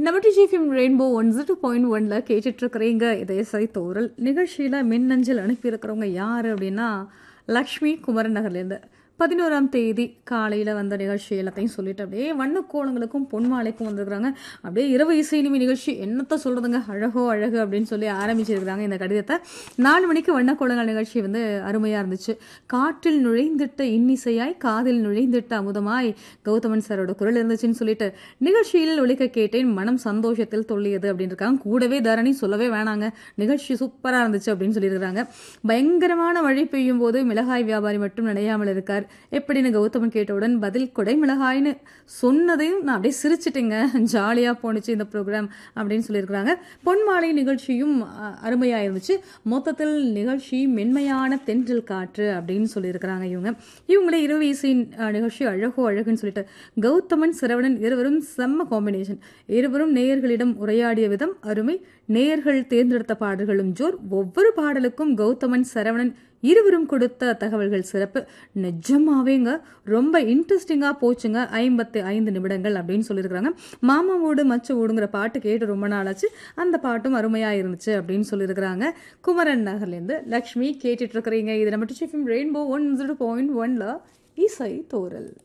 நம்ம டிஜிஃபிம் rainbow one zero point ஒன்ல கேட்டுட்டு இருக்கிறீங்க இதே சரி தோரல் நிகழ்ச்சியில் மின்னஞ்சல் அனுப்பியிருக்கிறவங்க யார் அப்படின்னா லக்ஷ்மி குமரன் நகர்லேருந்து பதினோராம் தேதி காலையில் வந்த நிகழ்ச்சி எல்லாத்தையும் சொல்லிட்டு அப்படியே வண்ணக்கோலங்களுக்கும் பொன்மாலைக்கும் வந்திருக்கிறாங்க அப்படியே இரவு இசை இனிமை நிகழ்ச்சி என்னத்த சொல்கிறதுங்க அழகோ அழகு அப்படின்னு சொல்லி ஆரம்பிச்சிருக்கிறாங்க இந்த கடிதத்தை நாலு மணிக்கு வண்ணக்கோலங்கள் நிகழ்ச்சி வந்து அருமையாக இருந்துச்சு காற்றில் நுழைந்திட்ட இன்னிசையாய் காதில் நுழைந்திட்ட அமுதமாய் கௌதமன் சாரோட குரல் இருந்துச்சுன்னு சொல்லிட்டு நிகழ்ச்சியில் ஒழிக்க கேட்டேன் மனம் சந்தோஷத்தில் தொல்லியது அப்படின்னு இருக்காங்க கூடவே தரணி சொல்லவே வேணாங்க நிகழ்ச்சி சூப்பராக இருந்துச்சு அப்படின்னு சொல்லியிருக்கிறாங்க பயங்கரமான மழை பெய்யும் போது மிளகாய் வியாபாரி மட்டும் நினையாமல் இருக்கார் எப்படின்னு கௌதமன் கேட்டவுடன் பதில் கொடை மிளகாய்னு சொன்னதையும் நான் அப்படியே சிரிச்சிட்டேங்க ஜாலியாக போணுச்சு இந்த ப்ரோக்ராம் அப்படின்னு சொல்லியிருக்கிறாங்க பொன்மாலை நிகழ்ச்சியும் அஹ், அருமையா இருந்துச்சு மொத்தத்தில் நிகழ்ச்சி மென்மையான தென்றல் காற்று அப்படின்னு சொல்லியிருக்கிறாங்க இவங்க இவங்களே இரவு இசை அஹ், நிகழ்ச்சி அழகோ அழகுன்னு சொல்லிட்டு கௌதமன் சிரவணன் இருவரும் செம்ம காம்பினேஷன் இருவரும் நேயர்களிடம் உரையாடிய விதம் அருமை நேயர்கள் தேர்ந்தெடுத்த பாடல்களும் ஜோர் ஒவ்வொரு பாடலுக்கும் கௌதமன் சரவணன் இருவரும் கொடுத்த தகவல்கள் சிறப்பு நிஜமாவேங்க ரொம்ப இன்ட்ரெஸ்டிங்காக போச்சுங்க ஐம்பத்தி ஐந்து நிமிடங்கள் அப்படின்னு சொல்லியிருக்கிறாங்க மாமா ஓடு மச்ச ஓடுங்கிற பாட்டு கேட்டு ரொம்ப நாளாச்சு அந்த பாட்டும் அருமையாக இருந்துச்சு அப்படின்னு சொல்லியிருக்கிறாங்க குமரன் நகர்லேருந்து லக்ஷ்மி கேட்டுட்டு இருக்கிறீங்க இது நம்ம டிஃபிம் ரெயின்போ ஒன் ஜீரோ பாயிண்ட் ஒன்ல இசை தோரல்